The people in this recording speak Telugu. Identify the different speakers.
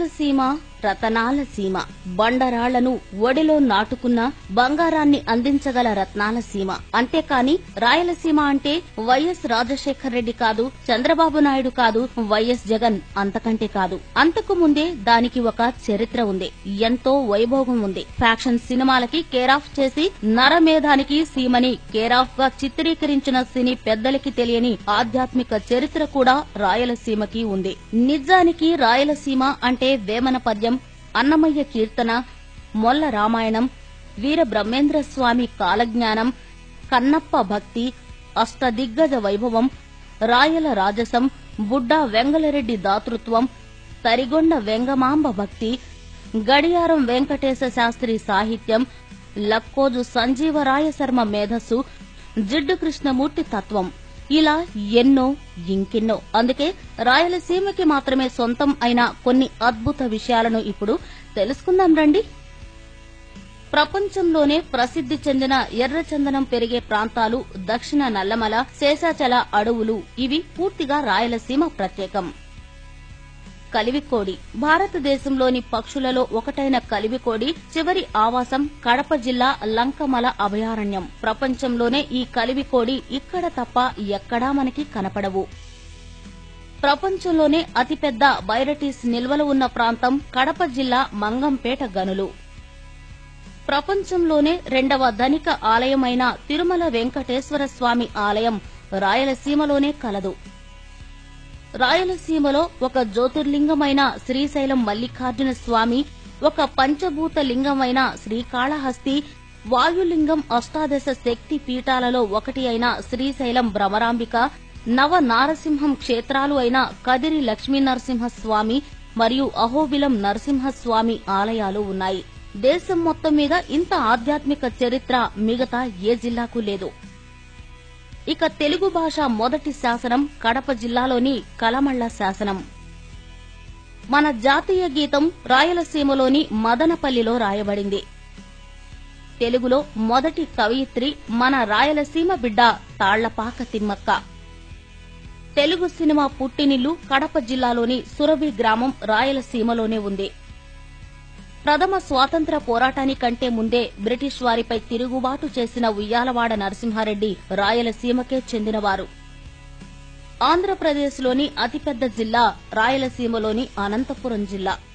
Speaker 1: రాయలసీమ రతనాల సీమ బండరాళ్లను ఒడిలో నాటుకున్న బంగారాన్ని అందించగల రత్నాల సీమ అంతేకాని రాయలసీమ అంటే వైఎస్ రాజశేఖర్ రెడ్డి కాదు చంద్రబాబు నాయుడు కాదు వైఎస్ జగన్ అంతకంటే కాదు అంతకు ముందే దానికి ఒక చరిత్ర ఉంది ఎంతో వైభోగం ఉంది ఫ్యాక్షన్ సినిమాలకి కేరాఫ్ చేసి నరమేధానికి సీమని కేరాఫ్ గా చిత్రీకరించిన సినీ పెద్దలకి తెలియని ఆధ్యాత్మిక చరిత్ర కూడా రాయలసీమకి ఉంది నిజానికి రాయలసీమ అంటే వేమన పద్యం అన్నమయ్య కీర్తన మొల్ల రామాయణం వీర బ్రహ్మేంద్ర స్వామి కాలజ్ఞానం కన్నప్ప భక్తి అష్టదిగ్గజ వైభవం రాయల రాజసం బుడ్డా వెంగళరెడ్డి దాతృత్వం తరిగొండ వెంగమాంబ భక్తి గడియారం వెంకటేశ శాస్త్రి సాహిత్యం లక్కోజు సంజీవరాయ శర్మ మేధస్సు జిడ్డు కృష్ణమూర్తి తత్వం ఇలా ఎన్నో ఇంకెన్నో అందుకే రాయలసీమకి మాత్రమే సొంతం అయిన కొన్ని అద్భుత విషయాలను ఇప్పుడు తెలుసుకుందాం రండి ప్రపంచంలోనే ప్రసిద్ది చెందిన ఎర్రచందనం పెరిగే ప్రాంతాలు దక్షిణ నల్లమల శేషాచల అడవులు ఇవి పూర్తిగా రాయలసీమ ప్రత్యేకం కలివికోడి భారతదేశంలోని పక్షులలో ఒకటైన కలివికోడి చివరి ఆవాసం కడప జిల్లా లంకమల అభయారణ్యం ప్రపంచంలోనే ఈ కలివికోడి ఇక్కడ తప్ప ఎక్కడా మనకి కనపడవు ప్రపంచంలోనే అతిపెద్ద బైరటీస్ నిల్వలు ఉన్న ప్రాంతం కడప జిల్లా మంగంపేట గనులు ప్రపంచంలోనే రెండవ ధనిక ఆలయమైన తిరుమల వెంకటేశ్వర స్వామి ఆలయం రాయలసీమలోనే కలదు రాయలసీమలో ఒక జ్యోతిర్లింగమైన శ్రీశైలం మల్లికార్జున స్వామి ఒక పంచభూత లింగమైన శ్రీకాళహస్తి వాయులింగం అష్టాదశ శక్తి పీఠాలలో ఒకటి అయిన శ్రీశైలం భ్రమరాంబిక నవ నారసింహం క్షేత్రాలు అయిన కదిరి లక్ష్మీనరసింహస్వామి మరియు అహోబిలం నరసింహస్వామి ఆలయాలు ఉన్నాయి దేశం మొత్తం మీద ఇంత ఆధ్యాత్మిక చరిత్ర మిగతా ఏ జిల్లాకు లేదు ఇక తెలుగు భాష మొదటి శాసనం కడప జిల్లాలోని కలమళ్ళ శాసనం మన జాతీయ గీతం రాయలసీమలోని మదనపల్లిలో రాయబడింది తెలుగులో మొదటి కవయిత్రి మన రాయలసీమ బిడ్డ తాళ్లపాక తిమ్మక్క తెలుగు సినిమా పుట్టినిల్లు కడప జిల్లాలోని సురభి గ్రామం రాయలసీమలోనే ఉంది ప్రథమ స్వాతంత్ర పోరాటానికంటే ముందే బ్రిటిష్ వారిపై తిరుగుబాటు చేసిన ఉయ్యాలవాడ నరసింహారెడ్డి రాయలసీమకే చెందినవారు ఆంధ్రప్రదేశ్లోని అతిపెద్ద జిల్లా రాయలసీమలోని అనంతపురం జిల్లా